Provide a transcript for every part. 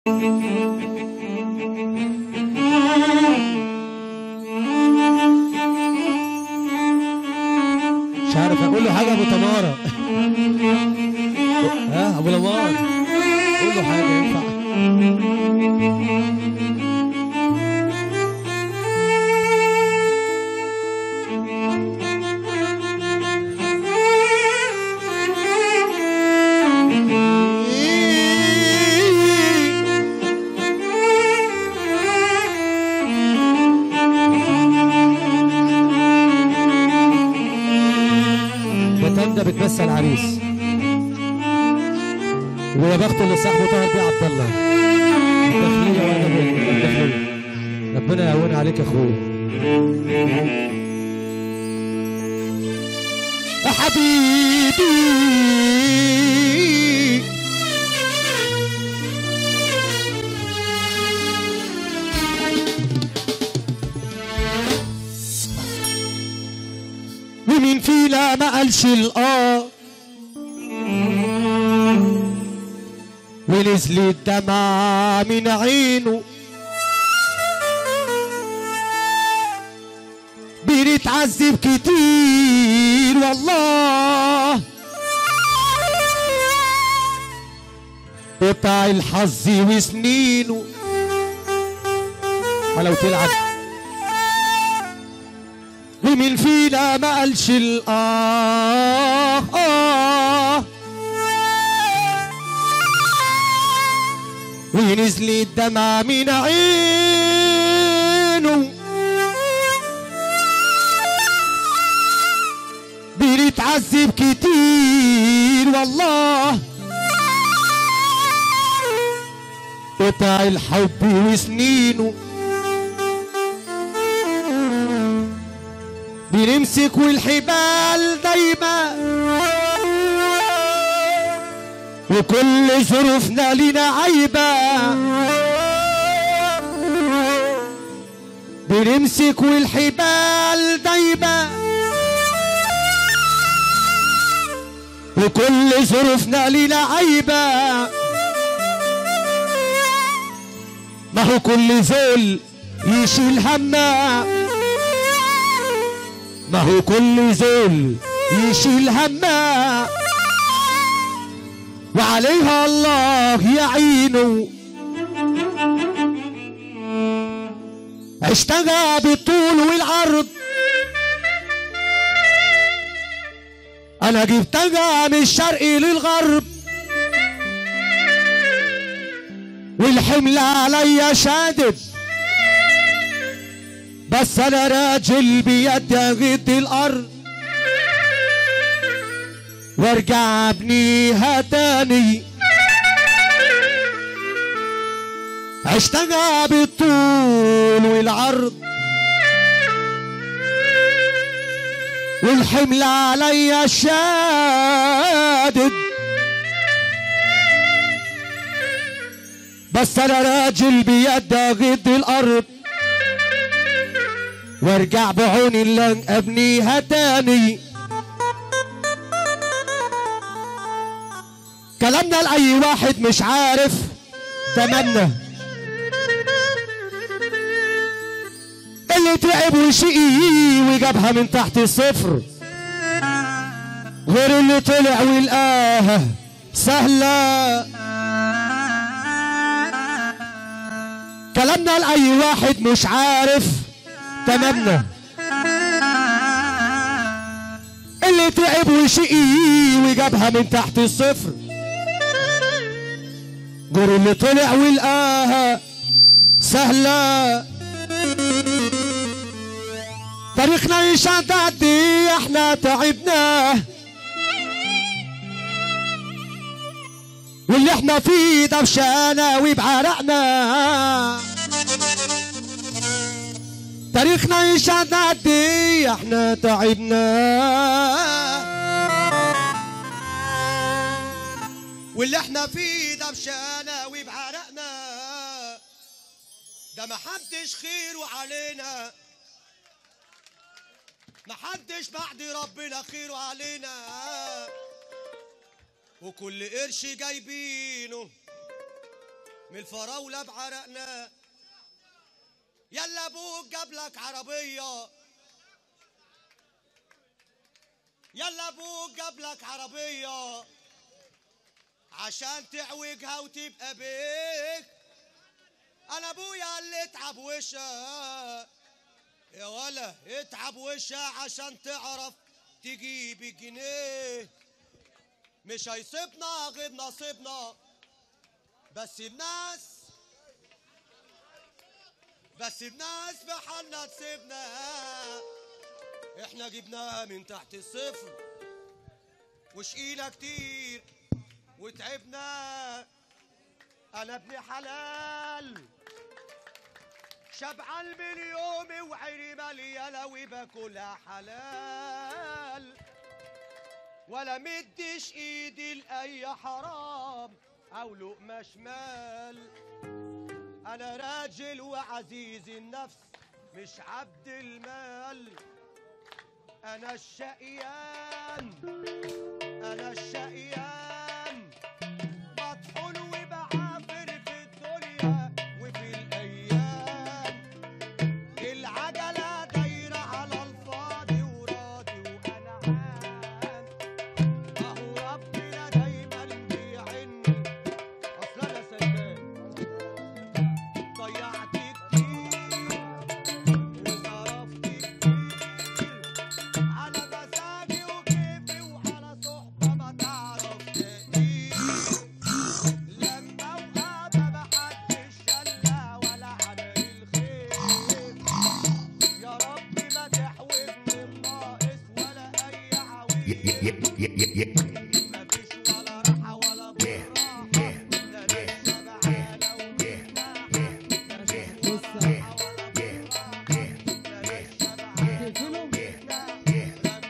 مش عارف اقول له حاجه ابو تماره ها ابو لمار قول له حاجه ينفع بتندى بتمثل عريس ويا بخت اللي صاحبه طاهر بيه عبد الله الداخليه وانا الداخليه ربنا يهون عليك يا اخويا يا حبيبي ومين فينا ما قالش الاه ونزل الدمع من عينه بنتعذب كتير والله قطع الحظ وسنينه ولو تلعب ومين فينا ما قالش الآه آه ونزل الدمع من عينه بنتعذب كتير والله قطع الحب وسنينه بنمسك والحبال دايما وكل ظروفنا لنا عيبة بنمسك والحبال دايما وكل ظروفنا لنا عيبة ما هو كل ذل يشيل همه ما هو كل ذل يشيل همه وعليها الله يعينه اشتغى بالطول والعرض انا جبتها من الشرق للغرب والحمل عليا شادد بس انا راجل بيد غد الارض وارجع ابنيها تاني اشتغى بالطول والعرض والحمل عليا شادد بس انا راجل بيد غد الارض وارجع بعون الله ابنيها تاني كلامنا لاي واحد مش عارف تمنى اللي تعب وشقي وجابها من تحت الصفر غير اللي طلع ولقاها سهلة كلامنا لأي واحد مش عارف تمامنا اللي تعب وشقي وجابها من تحت الصفر غير اللي طلع ولقاها سهلة تاريخنا يشهد قد ايه احنا تعبناه واللي احنا فيه ده بشانا وبعرقنا تاريخنا يشهد قد ايه احنا تعبنا واللي احنا فيه ده بشانا وبعرقنا ده محدش خيره علينا محدش بعد ربنا خيره علينا وكل قرش جايبينه من الفراولة بعرقنا يلا ابوك جاب لك عربية يلا ابوك جاب لك عربية عشان تعوجها وتبقى بيك انا ابويا اللي اتعب وشها يا ولا اتعب وشها عشان تعرف تجيب الجنيه مش هيصيبنا غير نصيبنا بس الناس بس الناس في حالنا تسيبنا احنا جبناها من تحت الصفر وشقينا كتير وتعبنا انا ابن حلال شبعان من يومي وعيني مليانه وباكلها حلال ولا مدش ايدي لاي حرام او لقمه شمال انا راجل وعزيز النفس مش عبد المال انا الشقيان انا الشقيان مطحون وبعافر في الدنيا وفي الايام العجله دايره على الفاضي وراضي وانا عام اهو ربنا دايما بيعني اصل انا سلمان ضيعت كتير وصرفت كتير على مزاجي وكيفي وعلى صحبة ما تعرف تقدير لما وقعت محدش شلة ولا عمل الخير يا رب ما تحوجني الناقص ولا أي عويل مفيش ولا راحة ولا بالراحة لا لسه بعالة ومرتاحة مفيش ولا راحة ولا بالراحة لا لسه بعالة تقفله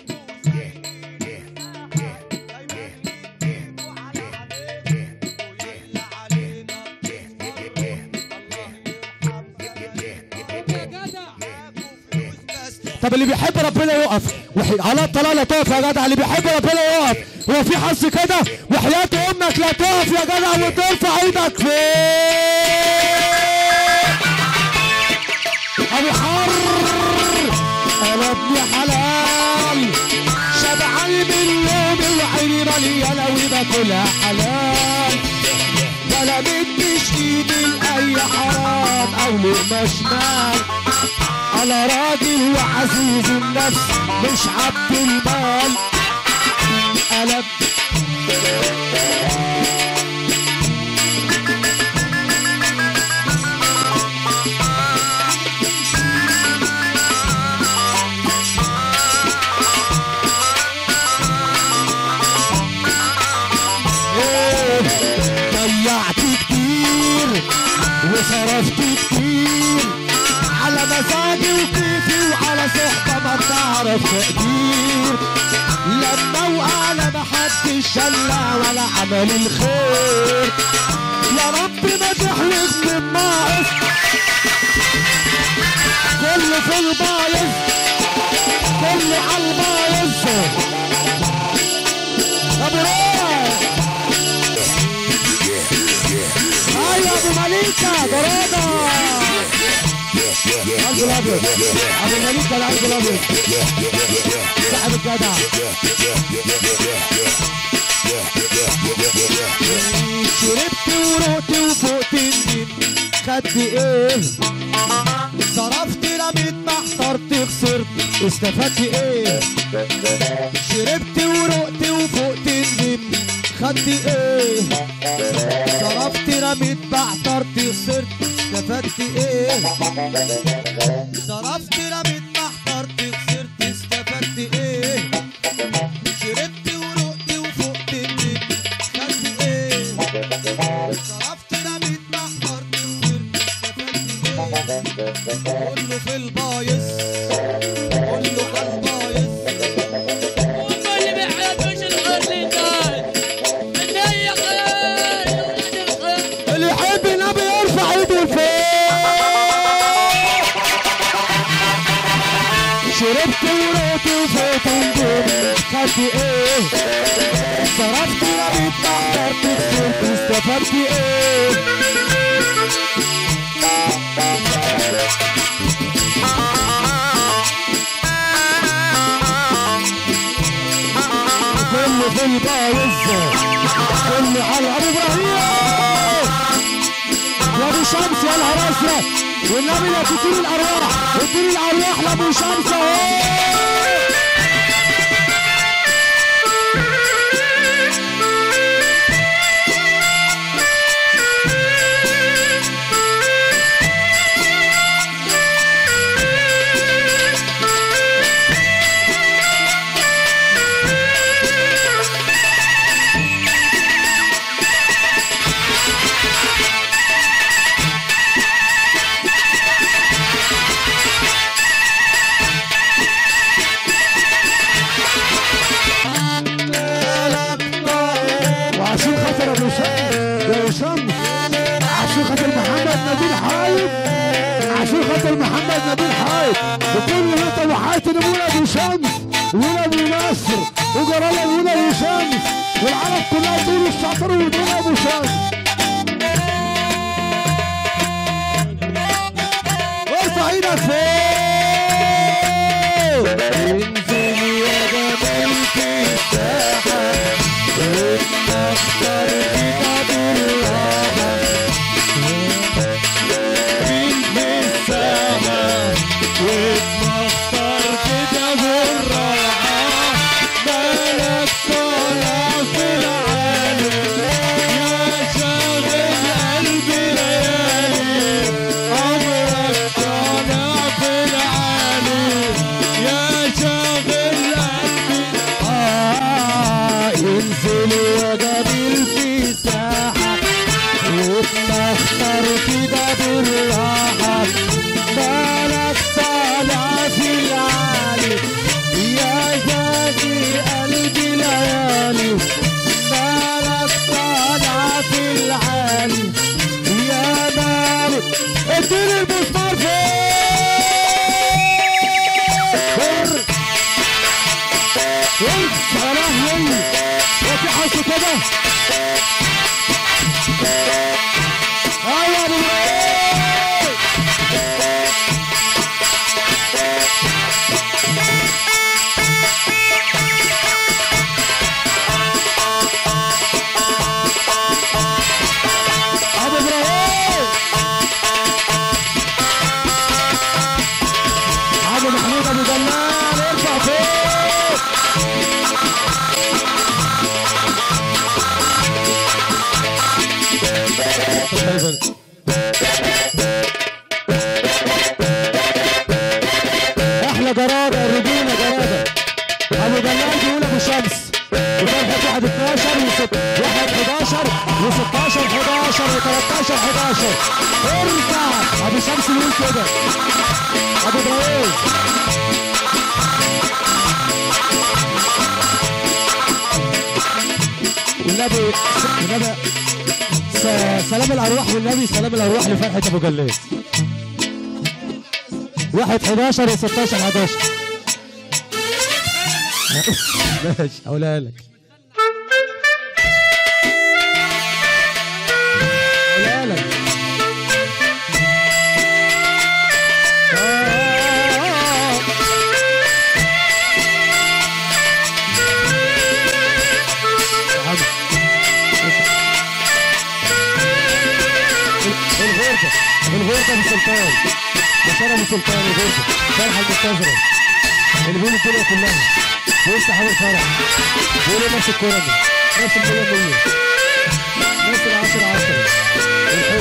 يا جدع طب اللي بيحب ربنا يقف وحي... على الطلاق لا تقف يا جدع اللي بيحب ربنا يقف هو في حظ كده وحياة امك لا تقف يا جدع وترفع ايدك فوق ابو حر انا ابن حلال شبعان من يومي وعيني مليانه وباكلها حلال ولا مديش ايدي لاي حرام او لقمه شمال انا راجل وعزيز النفس مش عبد المال انا إيه، ضيعت كتير وصرفت كتير على مزاجي وكيفي وعلى صحبة ما بتعرف تقدير لما وقعنا محدش شلة ولا عمل الخير يا رب ما تحرجني الناقص كله في البايظ كله على البايظ ابو روح ايوه ابو مليكه برادة قلب الابيض ابو مليكه القلب الابيض صاحب الجدع شربت ورقت وفقت النين خدت ايه صرفت رميت ما احترت خسرت استفدت ايه شربت ورقت وفقت النين خدت ايه صرفت رميت بعترت خسرت استفدت ايه صرفت رميت بعترت خسرت استفدت ايه شربت ورقت وفقت النجم خدت ايه صرفت رميت بعترت خسرت استفدت ايه كله في البايظ كله على البايظ والله اللي ما يحبش الخير للناس النية خير يا ولاد الخير اللي يحب النبي يرفع ايده لفوق شربت ورقت وفوت النجوم خدت عملت ايه صرفت رميت حضرت خسرت استفدت ايه كل في البايظة كل على ابو ابراهيم يا ابو شمس يا نهار ازرق والنبي لا تطير الارواح تطير الارواح لابو شمس اهو وعشان خاطر ابو شمس يا ابو شمس عشان خاطر محمد نبيل حايد عشان خاطر محمد نبيل حايد وكل بيت ابو حاتم يقول ابو شمس ويقول ابو نصر وجرال يقول ابو شمس والعرب كلها تقول الشطر وتقول ابو شمس ارفع ايدك فوق انزل يا جمال في الساحه ونختار كده بالراحه في الساحه ونختار كده بالراحه مالك طالع في العالم يا شاغل قلبي ليالي عمرك طالع في العالم يا شاغل قلبي آه ينزل يا جميل في ساحة وتمخطر كده بالراحة مالك طالع في العالي يا زاغي قلبي ليالي مالك طالع في العالي يا مالك اديني المسمار فوق يا لهوي وفي حاسه كده ايوه يا ابو إبراهيم. ابو ابراهيم ابو محمود ابو جمال ارفع فوق احلى جراده الرجوله جراده ابو جلال بيقول ابو شمس وفرحه واحد 12 و واحد 11 و16 11 و13 11 ارجع ابو شمس بيقول كده ابو ابراهيم والنبي والنبي س- سلام الارواح والنبي سلام الارواح لفرحه ابو جلال واحد 11 و 16 11 ماشي اقولها لك اقولها لك آه. عم. الغربة الغربة ابو سلطان بشار ابو سلطان الغربة فرحة المنتظرة اللي بيقول الدنيا كلها بيقول صحاب الفرح بيقول نفس الكورة دي نفس المية مية نفس العشرة عشرة الحب